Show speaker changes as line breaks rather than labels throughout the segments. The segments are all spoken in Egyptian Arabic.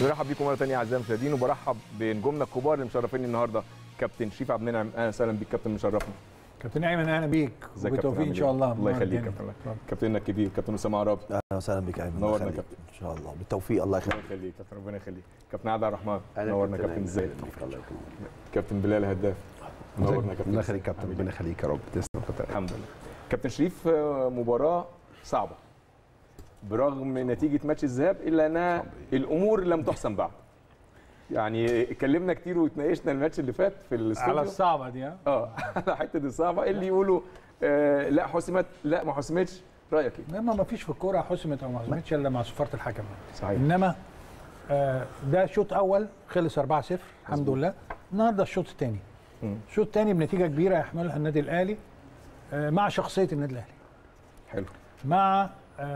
برحب بيكم مره ثانيه اعزائي المشاهدين وبرحب بنجومنا الكبار اللي مشرفيني النهارده كابتن شريف عبد المنعم اهلا وسهلا بيك كابتن مشرفنا
كابتن ايمن اهلا بيك
ازيك يا كابتن
وبالتوفيق ان
عامل
شاء
إيه؟
الله
الله يخليك
الدنيا.
كابتن
اتفضل.
كابتننا الكبير كابتن اسامه عرابي
اهلا وسهلا بك ايمن
نورنا
الله
يا
يخليك.
كابتن.
ان شاء الله بالتوفيق الله
الله
يخليك
يخليك كابتن ربنا يخليك كابتن عادل عبد الرحمن
أهلا
نورنا
كابتن
كابتن
أيمن.
ازاي
الله يخليك.
كابتن بلال هداف نورنا كابتن
الله يخليك كابتن
عامل إيه؟
ربنا يخليك يا رب تسلم كابتن
الحمد لله كابتن شريف آه، مباراه صعبه برغم نتيجه ماتش الذهاب الا انها الامور لم تحسم بعد يعني اتكلمنا كتير واتناقشنا الماتش اللي فات في الاستوديو
على الصعبه دي ها
اه على حته الصعبه اللي يقولوا آه لا حسمت لا ما حسمتش رايك ايه؟
انما ما فيش في الكوره حسمت او ما حسمتش الا مع صفاره الحكم
صحيح
انما آه ده شوط اول خلص 4-0 الحمد
مظبوط.
لله النهارده الشوط الثاني
مم.
الشوط الثاني بنتيجه كبيره يحملها النادي الاهلي آه مع شخصيه النادي الاهلي
حلو
مع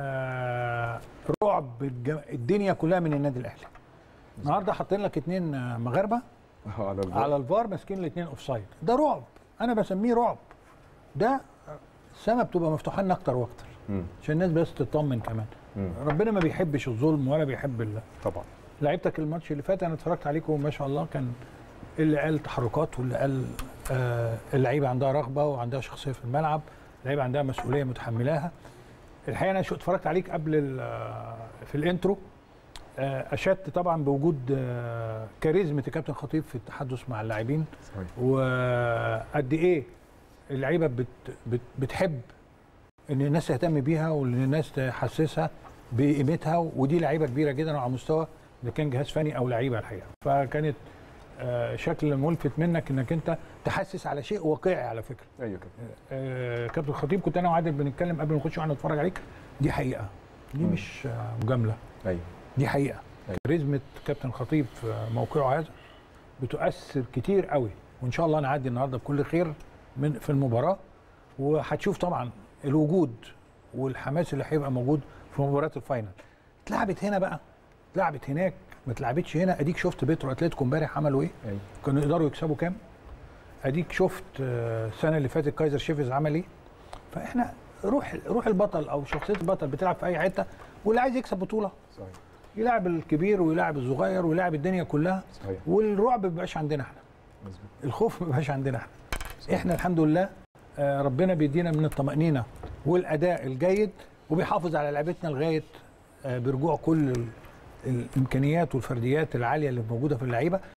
آه رعب الج- الدنيا كلها من النادي الاهلي النهارده حاطين لك اثنين مغاربه
آه، على الفار.
على الفار ماسكين الاثنين اوف سايد ده رعب انا بسميه رعب ده السما بتبقى مفتوحه لنا اكتر واكتر
مم.
عشان الناس بس تطمن كمان
مم.
ربنا ما بيحبش الظلم ولا بيحب ال-
طبعا
لعيبتك الماتش اللي فات انا اتفرجت عليكم ما شاء الله كان اللي قال تحركات واللي قال آه اللعيبه عندها رغبه وعندها شخصيه في الملعب اللعيبه عندها مسؤوليه متحملاها الحقيقه انا شو اتفرجت عليك قبل ال- آه، في الانترو آه، اشدت طبعا بوجود آه، كاريزما الكابتن خطيب في التحدث مع اللاعبين
صحيح
وقد ايه اللعيبه بت بت بتحب ان الناس تهتم بيها وان الناس تحسسها بقيمتها ودي لعيبه كبيره جدا على مستوى اذا كان جهاز فني او لعيبه الحقيقه فكانت آه، شكل ملفت منك انك انت تحسس على شيء واقعي على فكره
ايوه كابتن
آه، كابتن خطيب كنت انا وعادل بنتكلم قبل ما نخش واحنا نتفرج عليك دي حقيقه دي
مم.
مش آه، مجامله
ايوه
دي حقيقه
أيوة.
كاريزما كابتن خطيب في موقعه هذا بتؤثر كتير قوي وان شاء الله نعدي النهارده بكل خير من في المباراه وهتشوف طبعا الوجود والحماس اللي هيبقى موجود في مباراه الفاينل اتلعبت هنا بقى اتلعبت هناك ما اتلعبتش هنا اديك شفت بيترو اتلتيكو امبارح عملوا ايه
ايوه
كانوا يقدروا يكسبوا كام اديك شفت آه، السنه اللي فاتت كايزر شيفز عمل ايه فاحنا روح روح البطل او شخصيه البطل بتلعب في اي حته واللي عايز يكسب بطوله
صحيح
يلعب الكبير ويلعب الصغير ويلعب الدنيا كلها
صحيح
والرعب ما بيبقاش عندنا احنا
مظبوط
الخوف ما بيبقاش عندنا احنا احنا الحمد لله آه، ربنا بيدينا من الطمأنينة والأداء الجيد وبيحافظ على لعبتنا لغاية آه، برجوع كل ال- الإمكانيات والفرديات العالية اللي موجودة في اللعيبة